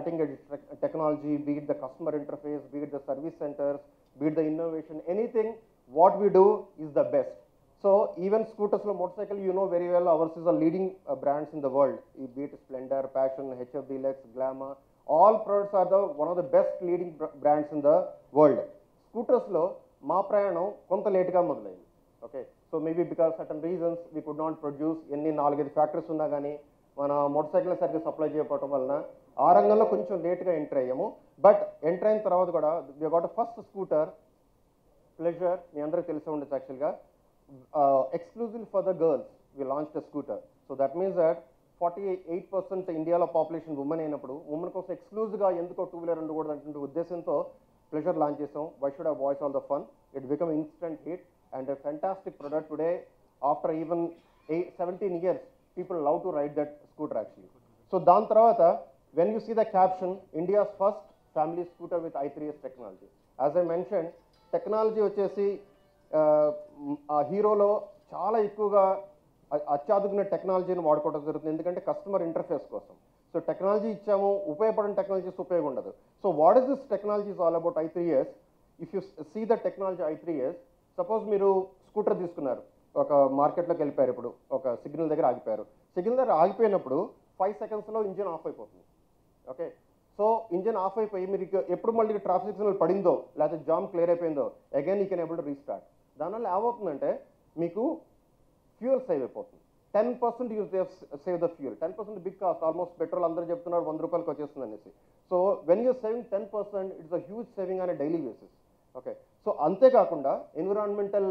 cutting edge tech- technology, be it the customer interface, be it the service centers, be it the innovation, anything, what we do is the best. So even scooters lo motorcycle, you know very well, ours is the leading uh, brands in the world. Be it Splendor, Passion, HF Deluxe, Glamour, all products are the one of the best leading br- brands in the world. Scooters లో మా ప్రయాణం కొంత లేట్గా మొదలైంది okay so maybe because certain reasons we could not produce ఎన్ని నాలుగైదు factories ఉన్నా కానీ మన మోటార్ సైకిల్ సరిగ్గా సప్లై చేయకపోవడం వలన ఆ రంగంలో కొంచెం లేట్గా ఎంటర్ అయ్యాము బట్ ఎంటర్ అయిన తర్వాత కూడా we got first scooter Pleasure మీ అందరికీ తెలిసి ఉండొచ్చు యాక్చువల్గా exclusive for the girls we launch the scooter so that means that forty eight percent ఇండియాలో పాపులేషన్ ఉమెన్ అయినప్పుడు ఉమెన్ కోసం ఎక్స్క్లూజివ్గా ఎందుకో టూ వీలర్ ఉండకూడదు అంటే ఉద్దేశంతో ప్లెజర్ లాంచ్ చేసాం why should have voice all the fun it become instant hit and fantastic product today after even eight seventeen years people love to ride that scooter actually so దాని తర్వాత when you see the caption India's first family scooter with I three S technology as I mention technology వచ్చేసి ఆ, మ్, ఆ హీరోలో చాలా ఎక్కువగా అ- అత్యాధునిక టెక్నాలజీని వాడుకోవడం జరుగుతుంది ఎందుకంటే కస్టమర్ ఇంటర్ఫేస్ కోసం సో టెక్నాలజీ ఇచ్చాము ఉపయోగపడిన టెక్నాలజీస్ ఉపయోగం ఉండదు so what is this technologies all about I three years if you see the technology I three years suppose మీరు స్కూటర్ తీసుకున్నారు ఒక మార్కెట్లోకి వెళ్ళిపోయారు ఇప్పుడు ఒక సిగ్నల్ దగ్గర ఆగిపోయారు సిగ్నల్ దగ్గర ఆగిపోయినప్పుడు ఫైవ్ సెకండ్స్లో ఇంజిన్ ఆఫ్ అయిపోతుంది ఓకే సో ఇంజిన్ ఆఫ్ అయిపోయి మీరు ఇక ఎప్పుడు మళ్ళీ ట్రాఫిక్ సిగ్నల్ పడిందో లేకపోతే జామ్ క్లియర్ అయిపోయిందో again you can able to restart దానివల్ల ఏమవుతుందంటే మీకు ఫ్యూయల్ సేవ్ అయిపోతుంది ten percent use save the fuel ten percent big cost almost petrol అందరూ చెప్తున్నారు వంద రూపాయలకి వచ్చేస్తుంది అనేసి so when your saving ten percent it's a huge saving అనే డైలీ బేసిస్ ఓకే సో అంతేకాకుండా ఎన్విరాన్మెంటల్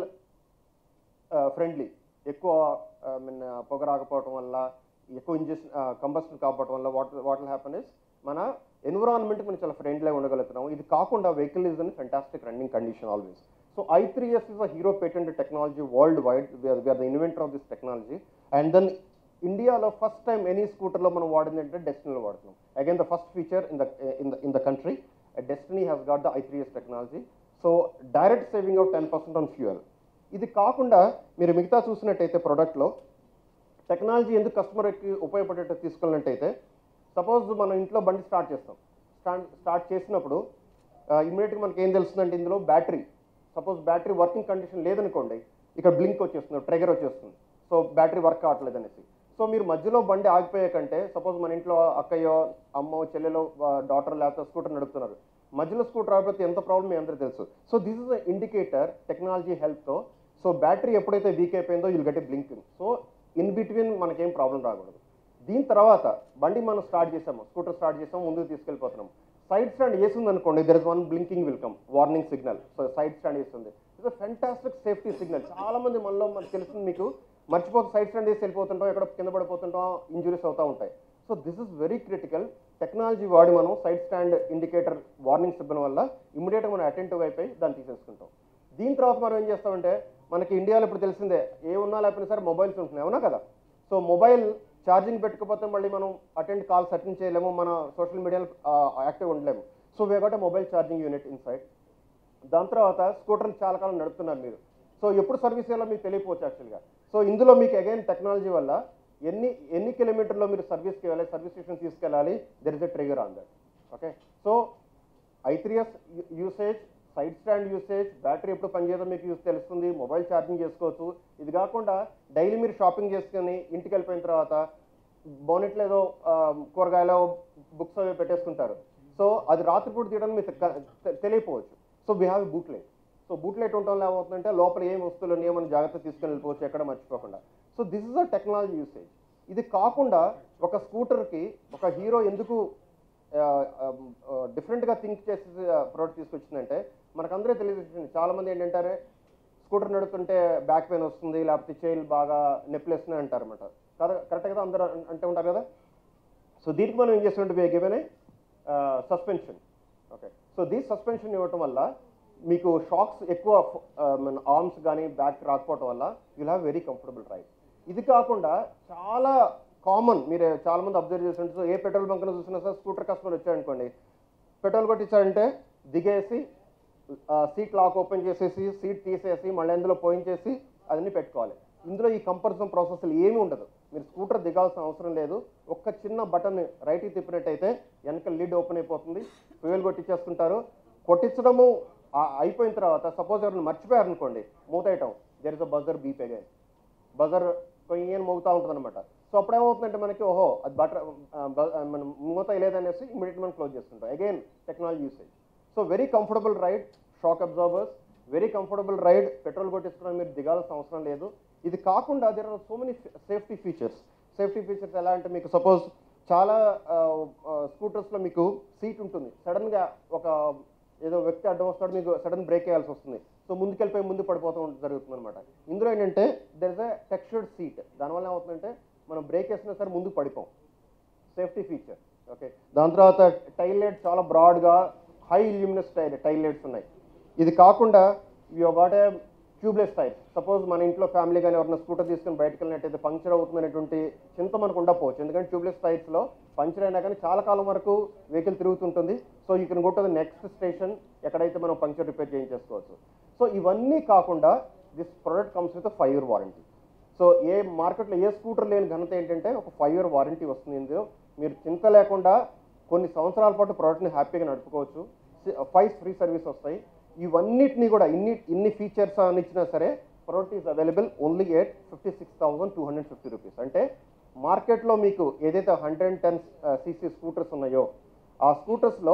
ఫ్రెండ్లీ ఎక్కువ మీన్ పొగ రాకపోవటం వల్ల ఎక్కువ ఇంజెక్షన్ కంబస్షన్ కాకపోవటం వల్ల what what will happen is మన ఎన్విరాన్మెంట్ మనం చాలా ఫ్రెండ్లీగా ఉండగలుగుతున్నాం ఇది కాకుండా vehicle is an fantastic running condition always so I three S is a Hero patent technology world wide we're the inventor of this technology and then ఇండియాలో first time any స్కూటర్లో మనం వాడింది అంటే డెస్టినీలో వాడుతున్నాం again the first feature in the in the in the country Destini has got the I three S technology so direct saving of ten percent on fuel ఇది కాకుండా మీరు మిగతా చూసినట్టయితే ప్రోడక్ట్లో టెక్నాలజీ ఎందుకు కస్టమర్కి ఉపయోగపడేట్టు తీసుకున్నట్టయితే సపోజ్ మనం ఇంట్లో బండి స్టార్ట్ చేస్తాం స్టార్ట్ స్టార్ట్ చేసినప్పుడు ఇమీడియట్గా మనకి ఏం తెలుస్తుందంటే ఇందులో battery suppose battery working condition లేదనుకోండి ఇక్కడ బ్లింక్ వచ్చేస్తుంది ట్రిగర్ వచ్చేస్తుంది సో బ్యాటరీ వర్క్ కావట్లేదు అనేసి సో మీరు మధ్యలో బండి ఆగిపోయే కంటే సపోజ్ మన ఇంట్లో అక్కయ్యో అమ్మో చెల్లెలో డాటర్ లేకపోతే స్కూటర్ నడుపుతున్నారు మధ్యలో స్కూటర్ ఆగిపోతే ఎంత ప్రాబ్లం మీ అందరికీ తెలుసు so this is indicator technology హెల్ప్తో సో బ్యాటరీ ఎప్పుడైతే వీక్ అయిపోయిందో you'll get blinking so in between మనకేం ప్రాబ్లం రాకూడదు దీని తర్వాత బండి మనం స్టార్ట్ చేసాము స్కూటర్ స్టార్ట్ చేసాము ముందుకు తీసుకెళ్ళిపోతున్నాం సైడ్ స్టాండ్ వేసింది అనుకోండి there is one blinking welcome warning signal so side stand వేస్తుంది ఇట్స్ ఫెంటాస్టిక్ సేఫ్టీ సిగ్నల్ చాలా మంది మనలో మనకు తెలుస్తుంది మీకు మర్చిపోతే సైడ్ స్టాండ్ వేసి వెళ్ళిపోతుంటాం ఎక్కడ కింద పడిపోతుంటాం ఇంజురీస్ అవుతూ ఉంటాయి so this is very critical technology వాడి మనం సైడ్ స్టాండ్ ఇండికేటర్ వార్నింగ్స్ ఇవ్వడం వల్ల ఇమీడియట్గా మనం అటెంటివ్ అయిపోయి దాన్ని తీసేసుకుంటాం దీని తర్వాత మనం ఏం చేస్తామంటే మనకి ఇండియాలో ఇప్పుడు తెలిసిందే ఏ ఉన్నా లేకపోయినా సరే మొబైల్స్ ఉంటున్నాయి అవునా కదా సో మొబైల్ ఛార్జింగ్ పెట్టుకోకపోతే మళ్ళీ మనం అటెండ్ కాల్స్ అటెండ్ చేయలేము మన సోషల్ మీడియాలో యాక్టివ్ ఉండలేము so we got mobile charging unit inside దాని తర్వాత స్కూటర్ చాలా కాలం నడుపుతున్నారు మీరు సో ఎప్పుడు సర్వీస్ చేయాలో మీకు తెలియపోవచ్చు యాక్చువల్గా సో ఇందులో మీకు అగైన్ టెక్నాలజీ వల్ల ఎన్ని ఎన్ని కిలోమీటర్లో మీరు సర్వీస్కి వెళ్ళాలి సర్వీస్ స్టేషన్ తీసుకెళ్ళాలి there is a trigger on that okay so I three S usage side stand usage battery ఎప్పుడు పనిచేయదో మీకు యూస్ తెలుస్తుంది మొబైల్ ఛార్జింగ్ చేసుకోవచ్చు ఇది కాకుండా డైలీ మీరు షాపింగ్ చేసుకొని ఇంటికి వెళ్ళిపోయిన తర్వాత బోనెట్లో ఏదో ఆ, కూరగాయలు బుక్స్ అవి పెట్టేసుకుంటారు సో అది రాత్రిపూట తీయడం మీకు తె- తె- తెలియకపోవచ్చు so we have boot light so boot light ఉండటం వల్ల ఏమవుతుందంటే లోపల ఏం వస్తువులు ఉన్నాయో మనం జాగ్రత్త తీసుకొని వెళ్ళిపోవచ్చు ఎక్కడ మర్చిపోకుండా so this is a technology usage ఇది కాకుండా ఒక స్కూటర్కి ఒక హీరో ఎందుకు డిఫరెంట్గా థింక్ చేసి ప్రోడక్ట్ తీసుకొచ్చిందంటే మనకందరూ తెలియదు చాలా మంది ఏంటంటారే స్కూటర్ నడుపుతుంటే బ్యాక్ పెయిన్ వస్తుంది లేకపోతే చైల్ బాగా నొప్పిలేస్తున్నాయి అంటారు అనమాట కదా కరెక్ట్ కదా అందరూ అన్- అంటూ ఉంటారు కదా సో దీనికి మనం ఏం చేస్తుంటే given suspension okay so the suspension ఇవ్వటం వల్ల మీకు షాక్స్ ఎక్కువ మన ఆర్మ్స్ కానీ బ్యాక్ రాకపోవటం వల్ల you'll have very comfortable ride ఇది కాకుండా చాలా కామన్ మీరు చాలా మంది అబ్జర్వ్ చేస్తుంటే సో ఏ పెట్రోల్ బంక్లో చూసినా సార్ స్కూటర్ కస్టమర్ వచ్చారనుకోండి పెట్రోల్ కొట్టించారంటే దిగేసి సీట్ లాక్ ఓపెన్ చేసేసి సీట్ తీసేసి మళ్ళీ అందులో పోయించేసి అదన్నీ పెట్టుకోవాలి ఇందులో ఈ కంపరిజన్ ప్రాసెస్లు ఏమీ ఉండదు మీరు స్కూటర్ దిగాల్సిన అవసరం లేదు ఒక్క చిన్న బటన్ రైట్కి తిప్పినట్టయితే వెనక లిడ్ ఓపెన్ అయిపోతుంది ఫ్యూయల్ కొట్టించేస్తుంటారు కొట్టించడము ఆ- అయిపోయిన తర్వాత సపోజ్ ఎవరైనా మర్చిపోయారు అనుకోండి మూతేయటం there is a buzzer beep again buzzer కొయ్యని మోగుతూ ఉంటుంది అనమాట సో అప్పుడు ఏమవుతుందంటే మనకి ఓహో అది బటర్ మనం మూత లేదనేసి ఇమీడియట్ మనం క్లోజ్ చేసుకుంటాం again technology usage so very comfortable ride shock absorbers very comfortable ride petrol కొట్టించుకోవడం మీరు దిగాల్సిన అవసరం లేదు ఇది కాకుండా there are so many safety features safety features ఎలా అంటే మీకు సపోజ్ చాలా స్కూటర్స్లో మీకు సీట్ ఉంటుంది సడన్గా ఒక ఏదో వ్యక్తి అడ్డం వస్తాడు మీకు సడన్ బ్రేక్ వేయాల్సి వస్తుంది సో ముందుకెళ్ళిపోయి ముందు పడిపోతూ ఉంటుంది జరుగుతుంది అనమాట ఇందులో ఏంటంటే there is a textured seat దానివల్ల ఏమవుతుందంటే మనం బ్రేక్ వేసినా సరే ముందుకు పడిపోం సేఫ్టీ ఫీచర్ ఓకే దాని తర్వాత టైల్ లైట్ చాలా బ్రాడ్గా high illuminous tail tail lights ఉన్నాయి ఇది కాకుండా you got a tubeless tyre suppose మన ఇంట్లో ఫ్యామిలీ కానీ ఎవరైనా స్కూటర్ తీసుకొని బయటకు వెళ్ళినట్టయితే పంక్చర్ అవుతుందనేటువంటి చింత మనకు ఉండకపోవచ్చు ఎందుకంటే ట్యూబ్లెస్ టైర్స్లో పంక్చర్ అయినా కానీ చాలా కాలం వరకు వెహికల్ తిరుగుతుంటుంది so you can go to the next station ఎక్కడైతే మనం పంక్చర్ రిపేర్ చేయించేసుకోవచ్చు సో ఇవన్నీ కాకుండా this product comes with five year warranty so ఏ మార్కెట్లో ఏ స్కూటర్ లేని ఘనత ఏంటంటే ఒక ఫైవ్ ఇయర్ వారంటీ వస్తుంది ఇందులో మీరు చింత లేకుండా కొన్ని సంవత్సరాల పాటు ప్రోడక్ట్ని హ్యాపీగా నడుపుకోవచ్చు ఫైవ్ ఫ్రీ సర్వీస్ వస్తాయి ఇవన్నిటిని కూడా ఇన్ని ఇన్ని ఫీచర్స్ అని ఇచ్చినా సరే product is available only at fifty six thousand two hundred fifty rupees అంటే మార్కెట్లో మీకు ఏదైతే hundred and ten CC scooters ఉన్నాయో ఆ స్కూటర్స్లో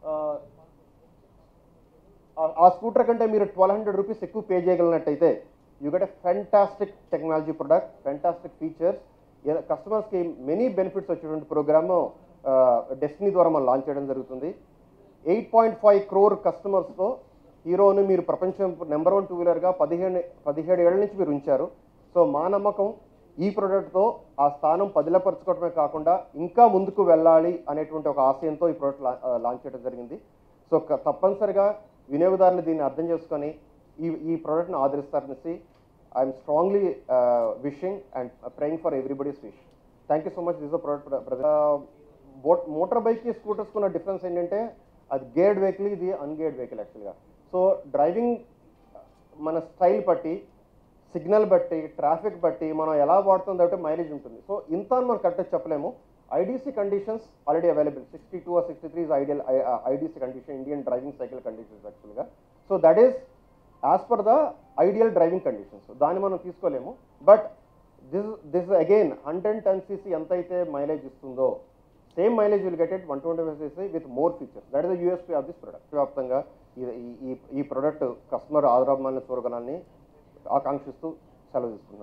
ఆ- ఆ స్కూటర్ కంటే మీరు ట్వెల్వ్ హండ్రెడ్ రూపీస్ ఎక్కువ పే చేయగలిగినట్టయితే you get a fantastic technology product fantastic features కస్టమర్స్కి మెనీ బెనిఫిట్స్ వచ్చేటువంటి ప్రోగ్రామ్ డెస్టినీ ద్వారా మనం లాంచ్ చేయడం జరుగుతుంది ఎయిట్ పాయింట్ ఫైవ్ క్రోర్ కస్టమర్స్తో హీరోని మీరు ప్రపంచం నెంబర్ వన్ టూ వీలర్గా పదిహేను పదిహేడు ఏళ్ళ నుంచి మీరు ఉంచారు సో మా నమ్మకం ఈ ప్రోడక్ట్తో ఆ స్థానం పదిలపరచుకోవడమే కాకుండా ఇంకా ముందుకు వెళ్ళాలి అనేటువంటి ఒక ఆశయంతో ఈ ప్రోడక్ట్ లాంచ్ చేయడం జరిగింది సో క- తప్పనిసరిగా వినియోగదారులు దీన్ని అర్థం చేసుకొని ఈ ఈ ప్రోడక్ట్ని ఆదరిస్తారనేసి I'm strongly wishing and praying for everybody's wish thank you so much this product but motor బైక్కి స్కూటర్స్కి ఉన్న డిఫరెన్స్ ఏంటంటే అది గేర్డ్ వెహికల్ ఇది అన్గేర్డ్ వెహికల్ యాక్చువల్గా సో డ్రైవింగ్ మన స్టైల్ బట్టి సిగ్నల్ బట్టి ట్రాఫిక్ బట్టి మనం ఎలా వాడుతాం కాబట్టి మైలేజ్ ఉంటుంది సో ఇంత అని మనం కరెక్ట్గా చెప్పలేము IDC conditions already available sixty two sixty three is ideal IDC condition Indian driving cycle conditions యాక్చువల్గా so that is as per the ideal driving conditions దాన్ని మనం తీసుకోలేము but this this again hundred ten CC ఎంత అయితే mileage ఇస్తుందో same mileage will get it one twenty five CC with more features that is the USP of this product వ్యాప్తంగా ఈ- ఈ ఈ ఈ ప్రోడక్ట్ కస్టమర్ ఆదరామాన్ని చూడగలని ఆకాంక్షిస్తూ సెలవు తీసుకున్నాను